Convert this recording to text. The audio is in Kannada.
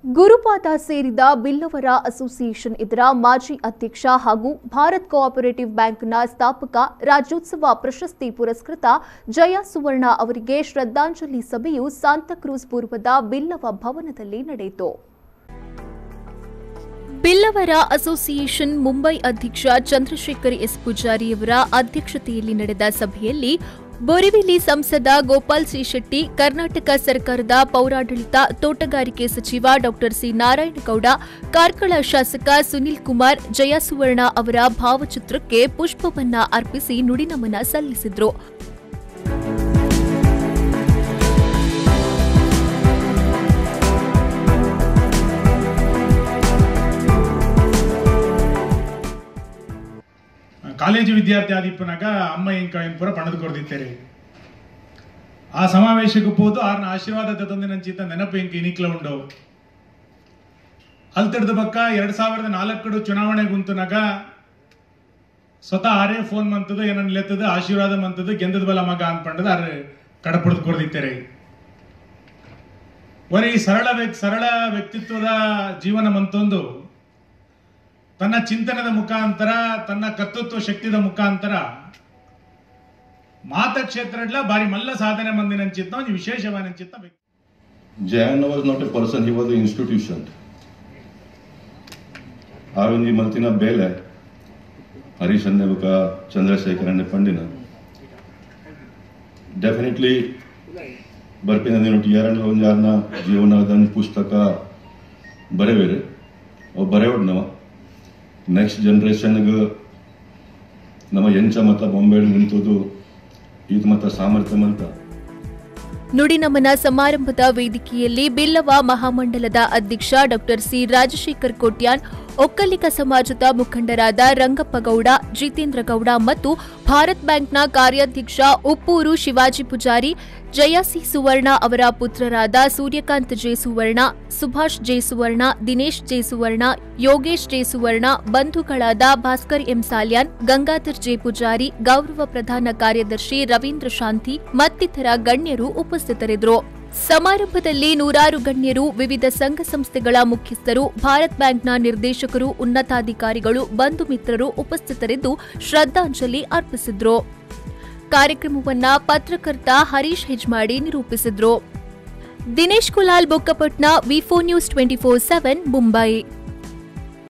ಗುರುಪಾದ ಸೇರಿದ ಬಿಲ್ಲವರ ಅಸೋಸಿಯೇಷನ್ ಇದರ ಮಾಜಿ ಅಧ್ಯಕ್ಷ ಹಾಗೂ ಭಾರತ್ ಕೋಆಪರೇಟಿವ್ ಬ್ಯಾಂಕ್ನ ಸ್ಥಾಪಕ ರಾಜ್ಯೋತ್ಸವ ಪ್ರಶಸ್ತಿ ಪುರಸ್ಕೃತ ಜಯ ಸುವರ್ಣ ಅವರಿಗೆ ಶ್ರದ್ಧಾಂಜಲಿ ಸಭೆಯು ಸಾಂತಾಕ್ರೂಸ್ ಪೂರ್ವದ ಬಿಲ್ಲವ ಭವನದಲ್ಲಿ ನಡೆಯಿತು ಬಿಲ್ಲವರ ಅಸೋಸಿಯೇಷನ್ ಮುಂಬೈ ಅಧ್ಯಕ್ಷ ಚಂದ್ರಶೇಖರ್ ಎಸ್ ಪೂಜಾರಿಯವರ ಅಧ್ಯಕ್ಷತೆಯಲ್ಲಿ ನಡೆದ ಸಭೆಯಲ್ಲಿ ಬೋರಿವಿಲಿ ಸಂಸದ ಗೋಪಾಲ್ ಸಿ ಶೆಟ್ಟಿ ಕರ್ನಾಟಕ ಸರ್ಕಾರದ ಪೌರಾಡಳಿತ ತೋಟಗಾರಿಕೆ ಸಚಿವ ಡಾ ಸಿ ನಾರಾಯಣಗೌಡ ಕಾರ್ಕಳ ಶಾಸಕ ಸುನಿಲ್ ಕುಮಾರ್ ಜಯಸುವರ್ಣ ಅವರ ಭಾವಚಿತ್ರಕ್ಕೆ ಪುಷ್ಪವನ್ನ ಅರ್ಪಿಸಿ ನುಡಿನಮನ ಸಲ್ಲಿಸಿದ್ರು ಕಾಲೇಜು ವಿದ್ಯಾರ್ಥಿ ಆದಿಪ್ಪನಾಗ ಅಮ್ಮ ಇಂಕ ಪೂರ ಪಣದು ಕೊಡ್ದಿತ್ತೇರಿ ಆ ಸಮಾವೇಶಕ್ಕೆ ಹೋದು ಆರ್ನ ಆಶೀರ್ವಾದ ತಂದಿನಂಚಿತ ನೆನಪು ಇಂಕ ಇನಿಕ್ಲ ಉಂಡು ಅಲ್ತಡ್ದ ಬಕ್ಕ ಎರಡ್ ಸಾವಿರದ ನಾಲ್ಕಡು ಚುನಾವಣೆ ಗುಂತುನಾಗ ಸ್ವತಃ ಆರೇ ಫೋನ್ ಮಂತದ ಏನನ್ ಲೆತ್ತದ ಆಶೀರ್ವಾದ ಮಂತದ ಗೆಂದದ ಬಲ ಮಗ ಅನ್ಪಂಡದ ಆರ್ ಕಡಪಡ್ದು ಕೊಡ್ದಿತ್ತೇರಿ ಒರೆ ಈ ಸರಳ ವ್ಯಕ್ತಿ ಸರಳ ವ್ಯಕ್ತಿತ್ವದ ಜೀವನ ಮಂತೊಂದು ತನ್ನ ಚಿಂತನದ ಮುಖಾಂತರ ತನ್ನ ಕರ್ತೃತ್ವ ಶಕ್ತಿದ ಮುಖಾಂತರ ಮಾತ ಕ್ಷೇತ್ರಡ್ಲ ಬಾರಿ ಮಲ್ಲ ಸಾಧನೆ ಮಂದಿನಂಚಿತ್ತ ಒಂದು ವಿಶೇಷವಾದಂಚಿತ್ತ ವ್ಯಕ್ತಿ Jayanna was not a person, he was an institution. ಆ ಒಂದು ಮಲ್ತಿನ ಬೇಲೆ ಹರೀಶ್ ಅನ್ನೆ ಬಕ ಚಂದ್ರಶೇಖರ್ ಅನ್ನೆ ಪಂಡಿನ ಡೆಫಿನೆಟ್ಲಿ ಬರ್ಪಿನ ನೀನು ಯಾರನ್ನ ಒಂದು ಯಾರನ್ನ ಜೀವನದ ಪುಸ್ತಕ ಬರೆವೇರೆ ಅವು ಬರೆಯೋಡ್ನವ ನೆಕ್ಸ್ಟ್ ಜನ್ರೇಷನ್ಗೆ ನಮ್ಮ ಎಂಚ ಮತ್ತ ಬೊಂಬೆ ನಿಂತದು ಇದು ಮತ್ತ ಸಾಮರ್ಥ್ಯ ಮಂತ ನುಡಿನಮನ ಸಮಾರಂಭದ ವೇದಿಕೆಯಲ್ಲಿ ಬಿಲ್ಲವ ಮಹಾಮಂಡಲದ ಅಧ್ಯಕ್ಷ ಡಾ ಸಿ ರಾಜಶೇಖರ್ ಕೋಟ್ಯಾನ್ ಒಕ್ಕಲಿಗ ಸಮಾಜದ ಮುಖಂಡರಾದ ರಂಗಪ್ಪ ಗೌಡ ಜಿತೇಂದ್ರ ಗೌಡ ಮತ್ತು ಭಾರತ್ ಬ್ಯಾಂಕ್ನ ಕಾರ್ಯಾಧ್ಯಕ್ಷ ಉಪ್ಪೂರು ಶಿವಾಜಿ ಪೂಜಾರಿ ಜಯಸಿ ಸುವರ್ಣ ಅವರ ಪುತ್ರರಾದ Suryakant J Suvarna Subhash J Suvarna Dinesh J Suvarna Yogesh J Suvarna ಬಂಧುಗಳಾದ ಭಾಸ್ಕರ್ ಎಂ ಸಾಲ್ಯಾನ್ ಗಂಗಾಧರ್ ಜೆ ಪೂಜಾರಿ ಗೌರವ ಪ್ರಧಾನ ಕಾರ್ಯದರ್ಶಿ ರವೀಂದ್ರ ಶಾಂತಿ ಮತ್ತಿತರ ಗಣ್ಯರು ಉಪಸ್ಥಿತರಿದ್ದರು ಸಮಾರಂಭದಲ್ಲಿ ನೂರಾರು ಗಣ್ಯರು ವಿವಿಧ ಸಂಘ ಸಂಸ್ಥೆಗಳ ಮುಖ್ಯಸ್ಥರು ಭಾರತ್ ಬ್ಯಾಂಕ್ನ ನಿರ್ದೇಶಕರು ಉನ್ನತಾಧಿಕಾರಿಗಳು ಬಂಧು ಮಿತ್ರರು ಉಪಸ್ಥಿತರಿದ್ದು ಶ್ರದ್ಧಾಂಜಲಿ ಅರ್ಪಿಸಿದ್ರು ಕಾರ್ಯಕ್ರಮವನ್ನ ಪತ್ರಕರ್ತ ಹರೀಶ್ ಹೆಜ್ಮಾಡಿ ನಿರೂಪಿಸಿದ್ರು Dinesh Kulal Bokkapatna V four news twenty four seven Mumbai